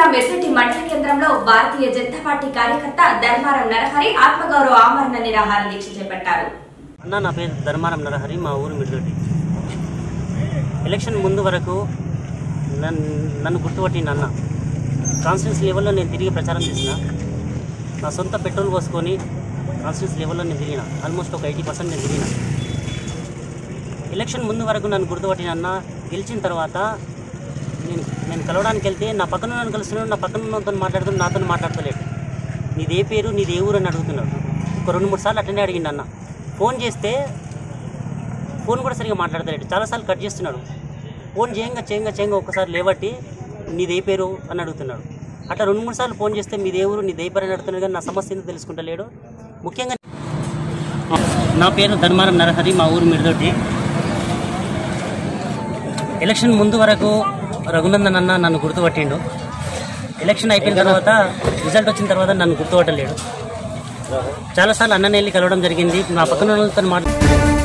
శుక్రవారం ఎస్ఐటి మండల కేంద్రంలో భారతీయ జనతా పార్టీ కార్యకర్త ధర్మారం నరహరి ఆత్మగౌరవ ఆమరణ నిరాహార దీక్ష చేపట్టారు అన్న నా పేరు ధర్మారం నరహరి మా ఊరు మిడ్దొడ్డి ఎలక్షన్ ముందు వరకు నన్ను నన్ను గుర్తుపట్టిన అన్న కాన్స్టిట్యూన్స్ లెవెల్లో నేను తిరిగి ప్రచారం చేసిన నా సొంత పెట్రోల్ పోసుకొని కాన్స్టిట్యూన్స్ లెవెల్లో నేను తిరిగిన ఆల్మోస్ట్ ఒక ఎయిటీ పర్సెంట్ నేను తిరిగిన ఎలక్షన్ ముందు వరకు నన్ను గుర్తుపట్టిన అన్న గెలిచిన తర్వాత నేను నేను కలవడానికి వెళ్తే నా పక్కన నన్ను కలుస్తున్నాడు నా పక్కన ఉన్నతో మాట్లాడుతున్నాడు నాతో మాట్లాడతలేడు నీది ఏ పేరు నీది ఏ ఊరు అని అడుగుతున్నాడు ఒక రెండు మూడు సార్లు అట్లనే అడిగిండు అన్న ఫోన్ చేస్తే ఫోన్ కూడా సరిగా మాట్లాడతలేడు చాలాసార్లు కట్ చేస్తున్నాడు ఫోన్ చేయంగా చేయంగా చేయంగా ఒక్కసారి లేవట్టి నీది ఏ పేరు అని అడుగుతున్నాడు అట్లా రెండు మూడు సార్లు ఫోన్ చేస్తే మీది ఏ ఊరు నీది ఏ పేరు అని అడుగుతున్నాడు కానీ నా సమస్య ఏందో తెలుసుకుంటలేడు ముఖ్యంగా నా పేరు ధర్మారం నరహరి మా ఊరు మిర్దొడ్డి ఎలక్షన్ ముందు వరకు రఘునందన్ అన్న నన్ను గుర్తుపట్టిండు ఎలక్షన్ అయిపోయిన తర్వాత రిజల్ట్ వచ్చిన తర్వాత నన్ను గుర్తుపట్టలేడు చాలాసార్లు అన్నని వెళ్ళి కలవడం జరిగింది నా పక్కన వాళ్ళతో మాట్లాడు